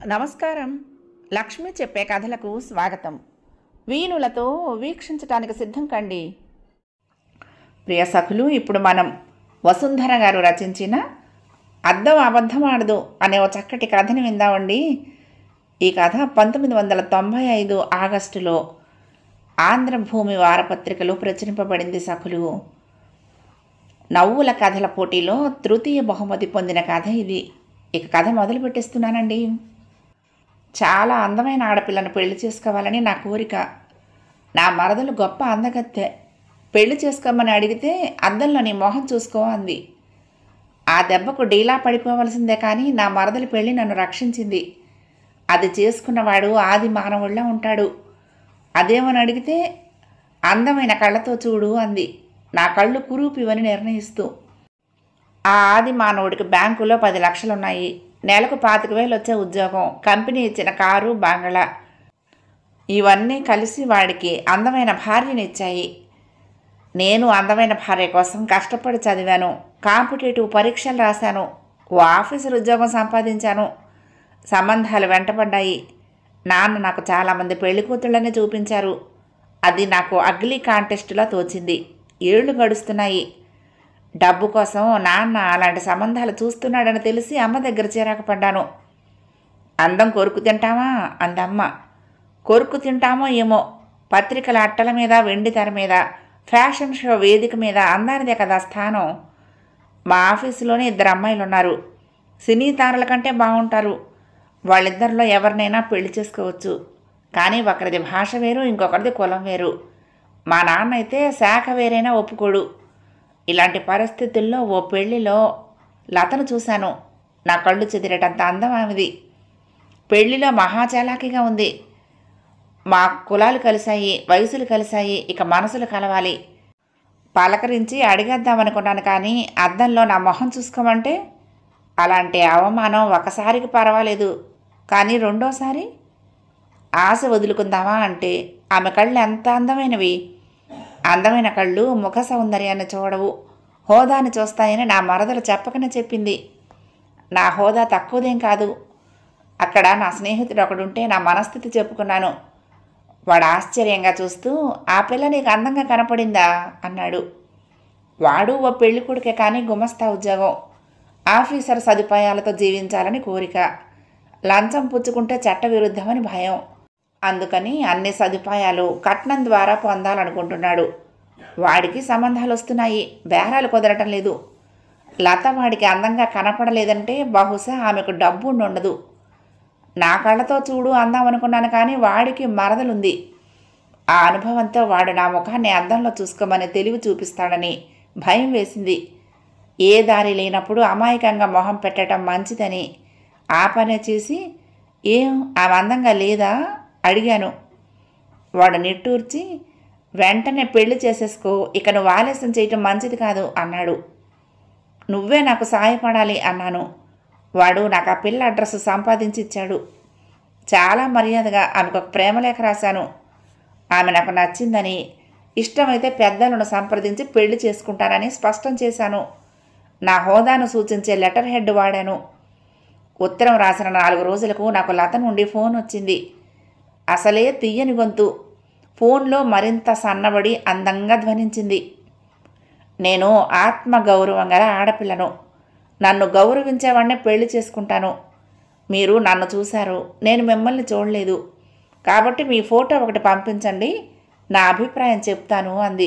నమస్కారం లక్ష్మి చెప్పే కథలకు స్వాగతం వీణులతో వీక్షించటానికి సిద్ధం కండి ప్రియ సఖులు ఇప్పుడు మనం వసుంధర గారు రచించిన అద్దం అబద్ధం ఆడదు అనే ఓ చక్కటి కథని విందామండి ఈ కథ పంతొమ్మిది వందల తొంభై ఐదు ఆగస్టులో ఆంధ్రభూమి వారపత్రికలో ప్రచురింపబడింది సఖులు నవ్వుల కథల పోటీలో తృతీయ బహుమతి పొందిన కథ ఇది ఇక కథ మొదలు పెట్టేస్తున్నానండి చాలా అందమైన ఆడపిల్లను పెళ్లి చేసుకోవాలని నా కోరిక నా మరదలు గొప్ప అందగత్తె పెళ్లి చేసుకోమని అడిగితే అద్దంలో నీ మొహం చూసుకో అంది ఆ దెబ్బకు డీలా పడిపోవలసిందే కానీ నా మరదలి పెళ్లి నన్ను రక్షించింది అది చేసుకున్నవాడు ఆది మానవుళ్ళ ఉంటాడు అదేమని అడిగితే అందమైన కళ్ళతో చూడు అంది నా కళ్ళు కురూపివని నిర్ణయిస్తూ ఆ ఆది మానవుడికి బ్యాంకులో పది లక్షలున్నాయి నెలకు పాతిక వేలు వచ్చే ఉద్యోగం కంపెనీ ఇచ్చిన కారు బంగళా ఇవన్నీ కలిసి వాడికి అందమైన భార్యని ఇచ్చాయి నేను అందమైన భార్య కోసం కష్టపడి చదివాను కాంపిటేటివ్ పరీక్షలు రాశాను ఓ ఆఫీసర్ ఉద్యోగం సంపాదించాను సంబంధాలు వెంటపడ్డాయి నాన్న నాకు చాలామంది పెళ్లి కూతుళ్ళని చూపించారు అది నాకు అగ్లీ కాంటెస్టులో తోచింది ఏళ్ళు గడుస్తున్నాయి డబ్బు కోసం నాన్న అలాంటి సంబంధాలు చూస్తున్నాడని తెలిసి అమ్మ దగ్గర చిరాకు పడ్డాను అందం కొరుకు తింటామా అందమ్మ కొరుకు తింటామో ఏమో పత్రికల అట్టల మీద వెండి తెర మీద ఫ్యాషన్ షో వేదిక మీద అందానిదే కదా స్థానం మా ఆఫీసులోనే ఇద్దరు అమ్మాయిలు ఉన్నారు సినీ తారల కంటే బాగుంటారు వాళ్ళిద్దరిలో ఎవరినైనా పెళ్లి చేసుకోవచ్చు కానీ ఒకరిది భాష వేరు ఇంకొకరిది కులం వేరు మా నాన్న అయితే శాఖ వేరైనా ఒప్పుకోడు ఇలాంటి పరిస్థితుల్లో ఓ పెళ్లిలో లతను చూశాను నా కళ్ళు చెదిరేటంత అందం ఆమెది పెళ్లిలో మహాచాలాకిగా ఉంది మా కులాలు కలిశాయి వయసులు కలిశాయి ఇక మనసులు కలవాలి పలకరించి అడిగేద్దామనుకున్నాను కానీ అద్దంలో నా మొహం చూసుకోమంటే అలాంటి అవమానం ఒకసారికి పర్వాలేదు కానీ రెండోసారి ఆశ వదులుకుందామా అంటే ఆమె కళ్ళు ఎంత అందమైనవి అందమైన కళ్ళు ముఖ సౌందర్యాన్ని చూడవు హోదాని చూస్తాయని నా మరదలు చెప్పకనే చెప్పింది నా హోదా తక్కువదేం కాదు అక్కడ నా స్నేహితుడు ఒకడుంటే నా మనస్థితి చెప్పుకున్నాను వాడు ఆశ్చర్యంగా చూస్తూ ఆ పిల్ల నీకు అందంగా కనపడిందా అన్నాడు వాడు ఓ పెళ్లి కొడుకే కానీ గుమస్తా ఉద్యోగం ఆఫీసర్ సదుపాయాలతో జీవించాలని కోరిక లంచం పుచ్చుకుంటే చట్ట విరుద్ధమని భయం అందుకని అన్ని సదుపాయాలు కట్నం ద్వారా పొందాలనుకుంటున్నాడు వాడికి సంబంధాలు వస్తున్నాయి బేరాలు కుదరటం లేదు లత వాడికి అందంగా కనపడలేదంటే బహుశా ఆమెకు డబ్బు ఉండదు నా కళ్ళతో చూడు అందాం అనుకున్నాను కానీ వాడికి మరదలుంది ఆ అనుభవంతో వాడు నా ముఖాన్ని అద్దంలో చూసుకోమని తెలివి చూపిస్తాడని భయం వేసింది ఏ దారి లేనప్పుడు అమాయకంగా మొహం పెట్టడం మంచిదని ఆ పనే చేసి ఏం ఆమె అందంగా లేదా అడిగాను వాడు నిట్టూర్చి వెంటనే పెళ్లి చేసేసుకో ఇక నువ్వు ఆలస్యం చేయటం మంచిది కాదు అన్నాడు నువ్వే నాకు సహాయపడాలి అన్నాను వాడు నాకు ఆ పిల్ల అడ్రస్ సంపాదించి ఇచ్చాడు చాలా మర్యాదగా ఆమెకు ఒక ప్రేమలేఖ రాశాను ఆమె నాకు నచ్చిందని ఇష్టమైతే పెద్దలను సంప్రదించి పెళ్లి చేసుకుంటానని స్పష్టం చేశాను నా హోదాను సూచించే లెటర్ హెడ్ వాడాను ఉత్తరం రాసిన నాలుగు రోజులకు నాకు లత నుండి ఫోన్ వచ్చింది అసలే తీయని గొంతు ఫోన్లో మరింత సన్నబడి అందంగా ధ్వనించింది నేను ఆత్మ గౌరవం గల ఆడపిల్లను నన్ను గౌరవించేవాడినే పెళ్లి చేసుకుంటాను మీరు నన్ను చూశారు నేను మిమ్మల్ని చూడలేదు కాబట్టి మీ ఫోటో ఒకటి పంపించండి నా అభిప్రాయం చెప్తాను అంది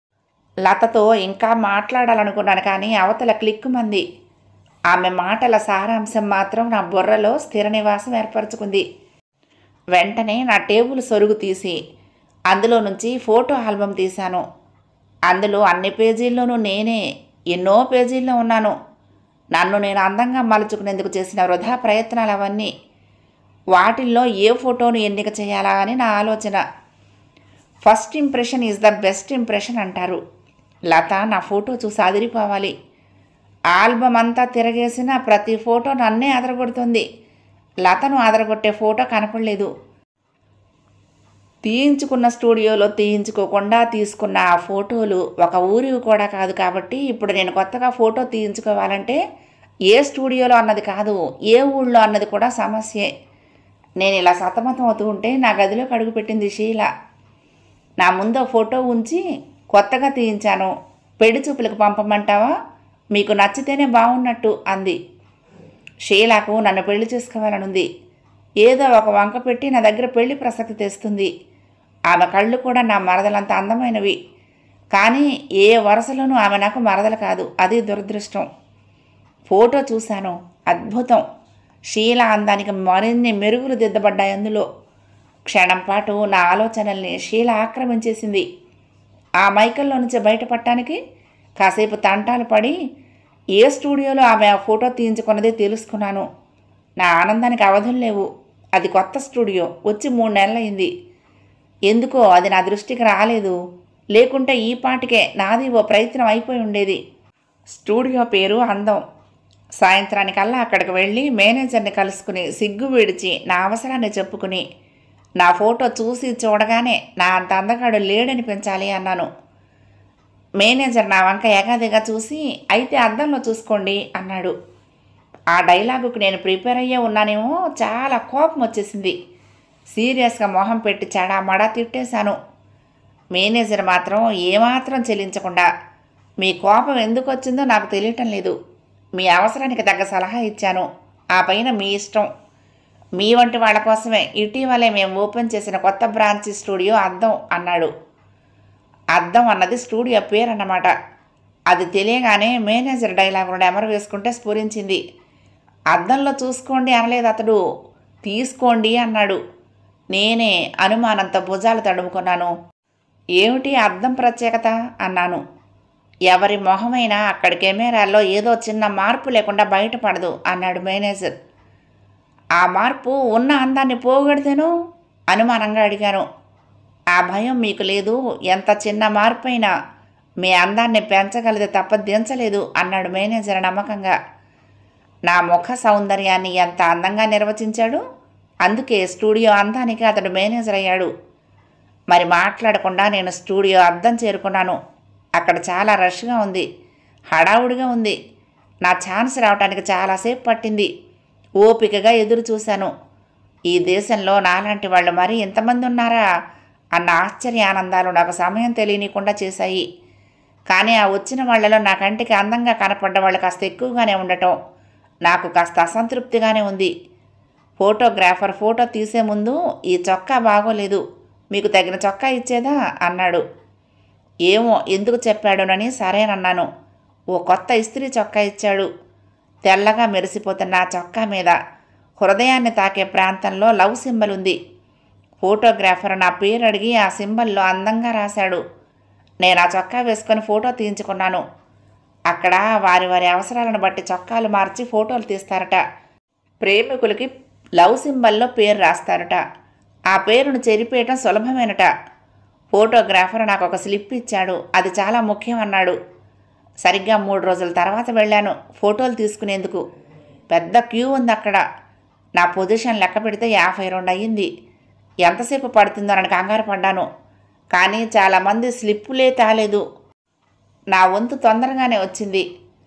లతతో ఇంకా మాట్లాడాలనుకున్నాను కానీ అవతల క్లిక్కుమంది ఆమె మాటల సారాంశం మాత్రం నా బుర్రలో స్థిర నివాసం ఏర్పరచుకుంది వెంటనే నా టేబుల్ సొరుగు తీసి అందులో నుంచి ఫోటో ఆల్బమ్ తీశాను అందులో అన్ని పేజీల్లోనూ నేనే ఎన్నో పేజీల్లో ఉన్నాను నన్ను నేను అందంగా మలుచుకునేందుకు చేసిన వృధా ప్రయత్నాలు అవన్నీ వాటిల్లో ఏ ఫోటోను ఎన్నిక చేయాలా అని నా ఆలోచన first impression is the best impression అంటారు లత నా ఫోటో చూసి అదిరిపోవాలి ఆల్బమ్ అంతా తిరగేసిన ప్రతి ఫోటో నన్నే అదరగొడుతుంది లతను అదరగొట్టే ఫోటో కనపడలేదు తీయించుకున్న స్టూడియోలో తీయించుకోకుండా తీసుకున్న ఆ ఫోటోలు ఒక ఊరివి కూడా కాదు కాబట్టి ఇప్పుడు నేను కొత్తగా ఫోటో తీయించుకోవాలంటే ఏ స్టూడియోలో అన్నది కాదు ఏ ఊళ్ళో అన్నది కూడా సమస్యే నేను ఇలా సతమతం అవుతూ ఉంటే నా గదిలోకి అడుగుపెట్టింది షీల నా ముందు ఫోటో ఉంచి కొత్తగా తీయించాను పెళ్లి చూపులకు పంపమంటావా మీకు నచ్చితేనే బాగున్నట్టు అంది షీలాకు నన్ను పెళ్లి చేసుకోవాలనుంది ఏదో ఒక వంక పెట్టి నా దగ్గర పెళ్లి ప్రసక్తి తెస్తుంది ఆమె కళ్ళు కూడా నా మరదలంత అందమైనవి కానీ ఏ వరుసలోనూ ఆమె నాకు మరదలు కాదు అది దురదృష్టం ఫోటో చూశాను అద్భుతం షీల అందానికి మరిన్ని మెరుగులు దిద్దబడ్డాయి అందులో క్షణం పాటు నా ఆలోచనల్ని షీల ఆక్రమించేసింది ఆ మైకల్లో నుంచి బయటపడటానికి కాసేపు తంటాలు పడి ఏ స్టూడియోలో ఆమె ఆ ఫోటో తీయించుకున్నది తెలుసుకున్నాను నా ఆనందానికి అవధులు లేవు అది కొత్త స్టూడియో వచ్చి మూడు నెలలైంది ఎందుకో అది నా దృష్టికి రాలేదు లేకుంటే ఈ పాటికే నాది ఓ ప్రయత్నం అయిపోయి ఉండేది స్టూడియో పేరు అందం సాయంత్రానికల్లా అక్కడికి వెళ్ళి మేనేజర్ని కలుసుకుని సిగ్గు విడిచి నా అవసరాన్ని చెప్పుకుని నా ఫోటో చూసి చూడగానే నా అంత అందగాడు లేడనిపించాలి అన్నాను మేనేజర్ నా వంక ఏకాదిగా చూసి అయితే అద్దంలో చూసుకోండి అన్నాడు ఆ డైలాగుకు నేను ప్రిపేర్ అయ్యే ఉన్నానేమో చాలా కోపం వచ్చేసింది సీరియస్గా మొహం పెట్టి చెడా మడా తిట్టేశాను మేనేజర్ మాత్రం ఏమాత్రం చెల్లించకుండా మీ కోపం ఎందుకు వచ్చిందో నాకు తెలియటం లేదు మీ అవసరానికి తగ్గ సలహా ఇచ్చాను ఆ పైన మీ ఇష్టం మీ వంటి వాళ్ళ కోసమే ఇటీవలే మేము ఓపెన్ చేసిన కొత్త బ్రాంచ్ స్టూడియో అద్దం అన్నాడు అద్దం అన్నది స్టూడియో పేరు అన్నమాట అది తెలియగానే మేనేజర్ డైలాగును నెమరు వేసుకుంటే స్ఫురించింది అద్దంలో చూసుకోండి అనలేదు అతడు తీసుకోండి అన్నాడు నేనే అనుమానంతో భుజాలు తడుముకున్నాను ఏమిటి అద్దం ప్రత్యేకత అన్నాను ఎవరి మొహమైనా అక్కడి కెమెరాల్లో ఏదో చిన్న మార్పు లేకుండా బయటపడదు అన్నాడు మేనేజర్ ఆ మార్పు ఉన్న అందాన్ని పోగొడితేను అనుమానంగా అడిగాను ఆ భయం మీకు లేదు ఎంత చిన్న మార్పు అయినా మీ అందాన్ని పెంచగలదు తప్ప దించలేదు అన్నాడు మేనేజర్ నమ్మకంగా నా ముఖ సౌందర్యాన్ని ఎంత అందంగా నిర్వచించాడు అందుకే స్టూడియో అందానికి అతడు మేనేజర్ అయ్యాడు మరి మాట్లాడకుండా నేను స్టూడియో అద్దం చేరుకున్నాను అక్కడ చాలా రష్గా ఉంది హడావుడిగా ఉంది నా ఛాన్స్ రావడానికి చాలాసేపు పట్టింది ఓపికగా ఎదురు చూశాను ఈ దేశంలో నాలాంటి వాళ్ళు మరి ఎంతమంది ఉన్నారా అన్న ఆశ్చర్య ఆనందాలు నాకు సమయం తెలియనీయకుండా చేశాయి కానీ ఆ వచ్చిన వాళ్ళలో నా కంటికి అందంగా కనపడ్డ వాళ్ళు కాస్త ఎక్కువగానే ఉండటం నాకు కాస్త అసంతృప్తిగానే ఉంది ఫోటోగ్రాఫర్ ఫోటో తీసే ముందు ఈ చొక్కా బాగోలేదు మీకు తగిన చొక్కా ఇచ్చేదా అన్నాడు ఏమో ఎందుకు చెప్పాడోనని సరేనన్నాను ఓ కొత్త ఇస్త్రీ చొక్కా ఇచ్చాడు తెల్లగా మెరిసిపోతున్న ఆ చొక్కా మీద హృదయాన్ని తాకే ప్రాంతంలో లవ్ సింబల్ ఉంది ఫోటోగ్రాఫర్ నా పేరు అడిగి ఆ సింబల్లో అందంగా రాశాడు నేను ఆ చొక్కా వేసుకొని ఫోటో తీయించుకున్నాను అక్కడ వారి వారి అవసరాలను బట్టి చొక్కాలు మార్చి ఫోటోలు తీస్తారట ప్రేమికులకి లవ్ సింబల్లో పేరు రాస్తారట ఆ పేరును చెరిపేయటం సులభమేనట ఫోటోగ్రాఫర్ నాకు ఒక స్లిప్ ఇచ్చాడు అది చాలా ముఖ్యం అన్నాడు సరిగ్గా మూడు రోజుల తర్వాత వెళ్ళాను ఫోటోలు తీసుకునేందుకు పెద్ద క్యూ ఉంది అక్కడ నా పొజిషన్ లెక్క పెడితే యాభై రెండు అయ్యింది ఎంతసేపు పడుతుందోనని కంగారు పడ్డాను కానీ చాలామంది స్లిప్పులే తాలేదు నా వంతు తొందరగానే వచ్చింది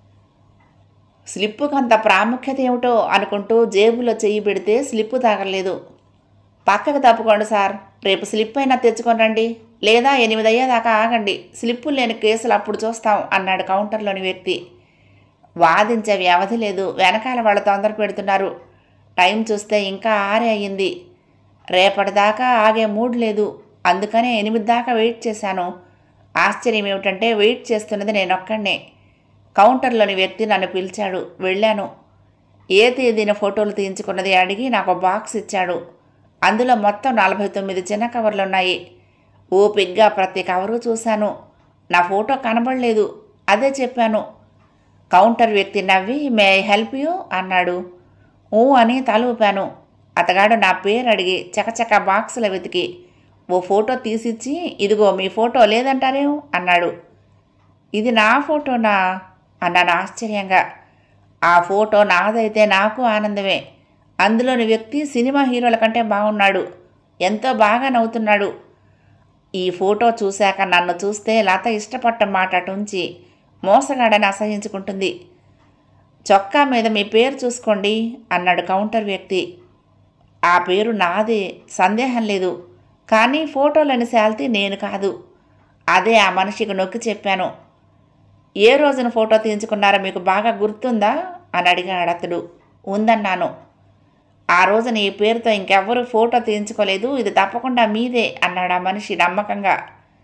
స్లిప్పుకు అంత ప్రాముఖ్యత ఏమిటో అనుకుంటూ జేబులో చెయ్యి పెడితే స్లిప్పు తాగలేదు పక్కకు తప్పుకోండి సార్ రేపు స్లిప్ అయినా తెచ్చుకొని రండి లేదా ఎనిమిది అయ్యేదాకా ఆగండి స్లిప్పులు లేని కేసులు అప్పుడు చూస్తాం అన్నాడు కౌంటర్లోని వ్యక్తి వాదించే వ్యవధి లేదు వెనకాల వాళ్ళు తొందర పెడుతున్నారు టైం చూస్తే ఇంకా ఆరే అయ్యింది రేపటిదాకా ఆగే మూడ్ లేదు అందుకనే ఎనిమిది దాకా వెయిట్ చేశాను ఆశ్చర్యం ఏమిటంటే వెయిట్ చేస్తున్నది నేనొక్కడే కౌంటర్లోని వ్యక్తి నన్ను పిలిచాడు వెళ్ళాను ఏ తేదీన ఫోటోలు తీయించుకున్నది అడిగి నాకు బాక్స్ ఇచ్చాడు అందులో మొత్తం నలభై తొమ్మిది చిన్న కవర్లు ఉన్నాయి ఓపిగ్గా ప్రతి కవరు చూశాను నా ఫోటో కనబడలేదు అదే చెప్పాను కౌంటర్ వ్యక్తి నవ్వి మే ఐ హెల్ప్ యూ అన్నాడు ఊ అని తల ఊపాను అతగాడు నా పేరు అడిగి చకచక బాక్సుల వెతికి ఓ ఫోటో తీసిచ్చి ఇదిగో మీ ఫోటో లేదంటారేం అన్నాడు ఇది నా ఫోటోనా అన్నాను ఆశ్చర్యంగా ఆ ఫోటో నాదైతే నాకు ఆనందమే అందులోని వ్యక్తి సినిమా హీరోల కంటే బాగున్నాడు ఎంతో బాగా నవ్వుతున్నాడు ఈ ఫోటో చూశాక నన్ను చూస్తే లత ఇష్టపడ్డ మాట అటుంచి మోసగాడని అసహించుకుంటుంది చొక్కా మీద మీ పేరు చూసుకోండి అన్నాడు కౌంటర్ వ్యక్తి ఆ పేరు నాదే సందేహం లేదు కానీ ఫోటోలని శాల్తీ నేను కాదు అదే ఆ మనిషికి నొక్కి చెప్పాను ఏ రోజున ఫోటో తీయించుకున్నారో మీకు బాగా గుర్తుందా అని అడిగాడు అతడు ఉందన్నాను ఆ రోజున ఈ పేరుతో ఇంకెవ్వరూ ఫోటో తీయించుకోలేదు ఇది తప్పకుండా మీదే అన్నాడు ఆ మనిషి నమ్మకంగా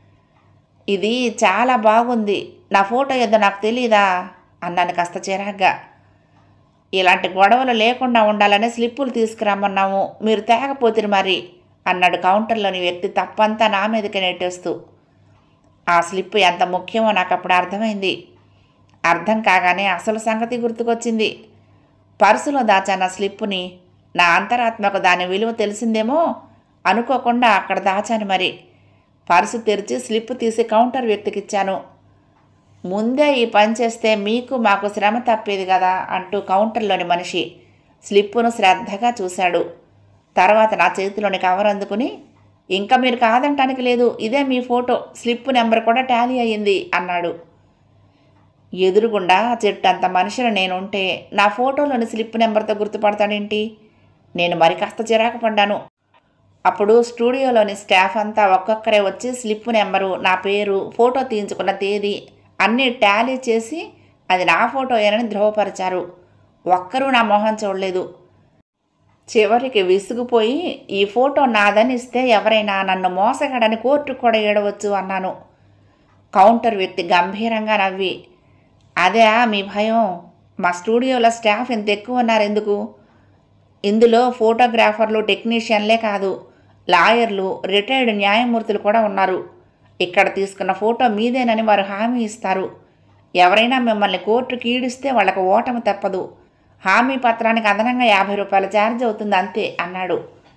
ఇది చాలా బాగుంది నా ఫోటో ఏదో నాకు తెలియదా అన్నాను కాస్త చిరాగ్గా ఇలాంటి గొడవలు లేకుండా ఉండాలనే స్లిప్పులు తీసుకురమ్మన్నాము మీరు తేకపోతే మరి అన్నాడు కౌంటర్లోని వ్యక్తి తప్పంతా నా మీదకి నెట్టేస్తూ ఆ స్లిప్ ఎంత ముఖ్యమో నాకు అప్పుడు అర్థమైంది అర్థం కాగానే అసలు సంగతి గుర్తుకొచ్చింది పర్సులో దాచాన స్లిప్పుని నా అంతరాత్మకు దాని విలువ తెలిసిందేమో అనుకోకుండా అక్కడ దాచాను మరి పర్సు తెరిచి స్లిప్ తీసి కౌంటర్ వ్యక్తికిచ్చాను ముందే ఈ పని చేస్తే మీకు మాకు శ్రమ తప్పేది కదా అంటూ కౌంటర్లోని మనిషి స్లిప్పును శ్రద్ధగా చూశాడు తర్వాత నా చేతిలోని కవర్ అందుకుని ఇంకా మీరు కాదంటానికి లేదు ఇదే మీ ఫోటో స్లిప్ నెంబర్ కూడా టాలీ అయ్యింది అన్నాడు ఎదురుగుండా చెట్టంత మనుషులు నేనుంటే నా ఫోటోలోని స్లిప్ నెంబర్తో గుర్తుపడతాడేంటి నేను మరి కాస్త చిరాకు పడ్డాను అప్పుడు స్టూడియోలోని స్టాఫ్ అంతా ఒక్కొక్కరే వచ్చి స్లిప్ నెంబరు నా పేరు ఫోటో తీయించుకున్న తేదీ అన్నీ టాలీ చేసి అది నా ఫోటోయేనని ధృవపరిచారు ఒక్కరూ నా మొహం చూడలేదు చివరికి విసుగుపోయి ఈ ఫోటో నాదని ఇస్తే ఎవరైనా నన్ను మోసగాడని కోర్టు కూడా ఏడవచ్చు అన్నాను కౌంటర్ వ్యక్తి గంభీరంగా నవ్వి అదే మీ భయం మా స్టూడియోలో స్టాఫ్ ఎంత ఎక్కువ ఉన్నారు ఎందుకు ఇందులో ఫోటోగ్రాఫర్లు టెక్నీషియన్లే కాదు లాయర్లు రిటైర్డ్ న్యాయమూర్తులు కూడా ఉన్నారు ఇక్కడ తీసుకున్న ఫోటో మీదేనని వారు హామీ ఇస్తారు ఎవరైనా మిమ్మల్ని కోర్టుకి ఈడిస్తే వాళ్ళకు ఓటమి తప్పదు హామీ పత్రానికి అదనంగా యాభై రూపాయల ఛార్జ్ అవుతుంది అంతే అన్నాడు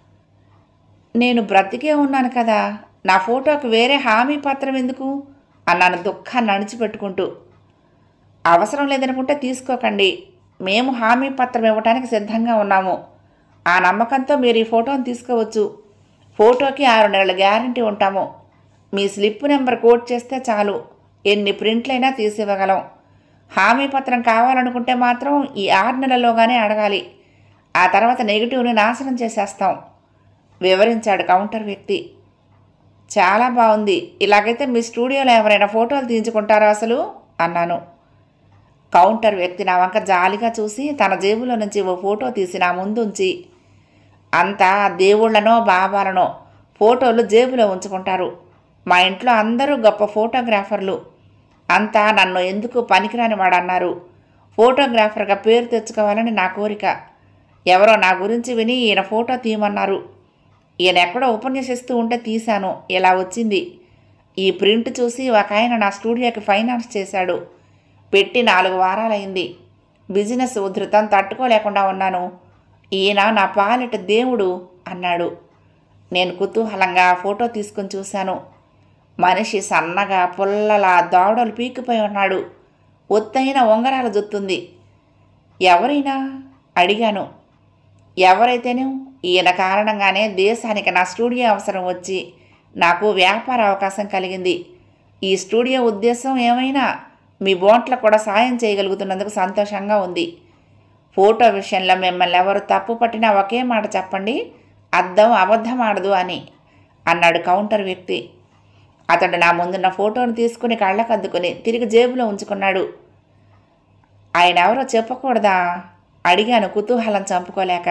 నేను బ్రతికే ఉన్నాను కదా నా ఫోటోకి వేరే హామీ పత్రం ఎందుకు అన్నాను దుఃఖాన్ని అణిచిపెట్టుకుంటూ అవసరం లేదనుకుంటే తీసుకోకండి మేము హామీ పత్రం ఇవ్వడానికి సిద్ధంగా ఉన్నాము ఆ నమ్మకంతో మీరు ఈ ఫోటోని తీసుకోవచ్చు ఫోటోకి ఆరు నెలల గ్యారంటీ ఉంటాము మీ స్లిప్ నెంబర్ కోడ్ చేస్తే చాలు ఎన్ని ప్రింట్లైనా తీసివ్వగలం హామీ పత్రం కావాలనుకుంటే మాత్రం ఈ ఆరు నెలల్లోగానే అడగాలి ఆ తర్వాత నెగిటివ్ని నాశనం చేసేస్తాం వివరించాడు కౌంటర్ వ్యక్తి చాలా బాగుంది ఇలాగైతే మీ స్టూడియోలో ఎవరైనా ఫోటోలు తీయించుకుంటారా అసలు అన్నాను కౌంటర్ వ్యక్తి నా వంక జాలిగా చూసి తన జేబులో నుంచి ఓ ఫోటో తీసి నా ముందుంచి అంతా దేవుళ్ళనో బాబాలనో ఫోటోలు జేబులో ఉంచుకుంటారు మా ఇంట్లో అందరూ గొప్ప ఫోటోగ్రాఫర్లు అంతా నన్ను ఎందుకు పనికిరాని వాడన్నారు ఫోటోగ్రాఫర్గా పేరు తెచ్చుకోవాలని నా కోరిక ఎవరో నా గురించి విని ఈయన ఫోటో తీయమన్నారు ఈయన ఎక్కడో ఉపన్యసిస్తూ ఉంటే తీశాను ఇలా వచ్చింది ఈ ప్రింట్ చూసి ఒక ఆయన నా స్టూడియోకి ఫైనాన్స్ చేశాడు పెట్టి నాలుగు వారాలైంది బిజినెస్ ఉధృతం తట్టుకోలేకుండా ఉన్నాను ఈయన నా పాలిట దేవుడు అన్నాడు నేను కుతూహలంగా ఫోటో తీసుకుని చూశాను మనిషి సన్నగా పుల్లలా దవడలు పీకిపోయి ఉన్నాడు ఒత్తైన ఉంగరాల జుత్తుంది ఎవరైనా అడిగాను ఎవరైతేనే ఈయన కారణంగానే దేశానికి నా స్టూడియో అవసరం వచ్చి నాకు వ్యాపార అవకాశం కలిగింది ఈ స్టూడియో ఉద్దేశం ఏమైనా మీ బోంట్ల కూడా సాయం చేయగలుగుతున్నందుకు సంతోషంగా ఉంది ఫోటో విషయంలో మిమ్మల్ని ఎవరు తప్పు పట్టినా ఒకే మాట చెప్పండి అద్దం అబద్ధం ఆడదు అని అన్నాడు కౌంటర్ వ్యక్తి అతడు నా ముందున్న ఫోటోను తీసుకుని కళ్ళకద్దుకుని తిరిగి జేబులో ఉంచుకున్నాడు ఆయన ఎవరో చెప్పకూడదా అడిగాను కుతూహలం చంపుకోలేక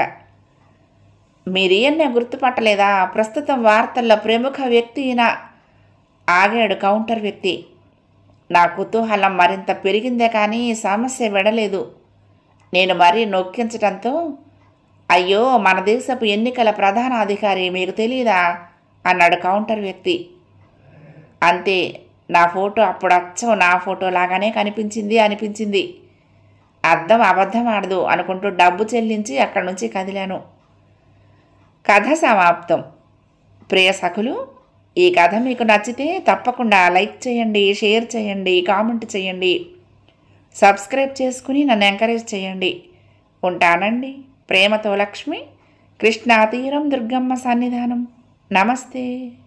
మీరేనే గుర్తుపట్టలేదా ప్రస్తుతం వార్తల్లో ప్రముఖ వ్యక్తి ఈయన ఆగాడు కౌంటర్ వ్యక్తి నా కుతూహలం మరింత పెరిగిందే కానీ సమస్య విడలేదు నేను మరీ నొక్కించడంతో అయ్యో మన దేశపు ఎన్నికల ప్రధాన అధికారి మీకు తెలియదా అన్నాడు కౌంటర్ వ్యక్తి అంతే నా ఫోటో అప్పుడు అచ్చం నా ఫోటో లాగానే కనిపించింది అనిపించింది అద్దం అబద్ధం ఆడదు అనుకుంటూ డబ్బు చెల్లించి అక్కడి నుంచి కదిలాను కథ సమాప్తం ప్రియ సఖులు ఈ కథ మీకు నచ్చితే తప్పకుండా లైక్ చేయండి షేర్ చేయండి కామెంట్ చేయండి సబ్స్క్రైబ్ చేసుకుని నన్ను ఎంకరేజ్ చేయండి ఉంటానండి ప్రేమతో లక్ష్మి కృష్ణా తీరం దుర్గమ్మ సన్నిధానం నమస్తే